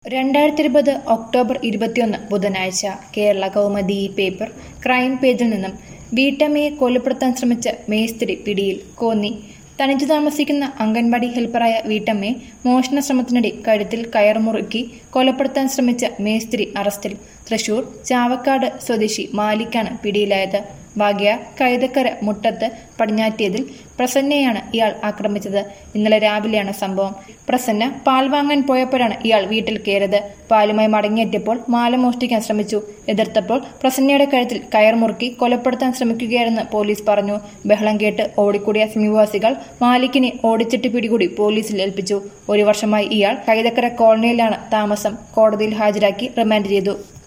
രണ്ടായിരത്തി ഇരുപത് ഒക്ടോബർ ഇരുപത്തിയൊന്ന് ബുധനാഴ്ച കേരള കൗമുദി ഈ പേപ്പർ ക്രൈം പേജിൽ നിന്നും വീട്ടമ്മയെ കൊലപ്പെടുത്താൻ ശ്രമിച്ച മേസ്തിരി പിടിയിൽ കോന്നി തനിച്ചു താമസിക്കുന്ന അംഗൻവാടി ഹെൽപ്പറായ വീട്ടമ്മയെ മോഷണ ശ്രമത്തിനിടെ കഴുത്തിൽ കയർമുറുക്കി കൊലപ്പെടുത്താൻ ശ്രമിച്ച മേസ്തിരി അറസ്റ്റിൽ തൃശൂർ ചാവക്കാട് സ്വദേശി മാലിക്കാണ് പിടിയിലായത് ഭാഗ്യ കൈതക്കര മുട്ടത്ത് പടിഞ്ഞാറ്റിയതിൽ പ്രസന്നയെയാണ് ഇയാൾ ആക്രമിച്ചത് ഇന്നലെ രാവിലെയാണ് സംഭവം പ്രസന്ന പാൽ വാങ്ങാൻ പോയപ്പോഴാണ് ഇയാൾ വീട്ടിൽ കയറിയത് പാലുമായി മടങ്ങിയെത്തിയപ്പോൾ മാല മോഷ്ടിക്കാൻ ശ്രമിച്ചു എതിർത്തപ്പോൾ പ്രസന്നയുടെ കഴുത്തിൽ കയർ മുറുക്കി കൊലപ്പെടുത്താൻ ശ്രമിക്കുകയാണെന്ന് പോലീസ് പറഞ്ഞു ബഹളം കേട്ട് ഓടിക്കൂടിയ സമീപവാസികൾ മാലിക്കിനെ ഓടിച്ചിട്ട് പിടികൂടി പോലീസിൽ ഏൽപ്പിച്ചു ഒരു വർഷമായി ഇയാൾ കൈതക്കര കോളനിയിലാണ് താമസം കോടതിയിൽ ഹാജരാക്കി റിമാൻഡ് ചെയ്തു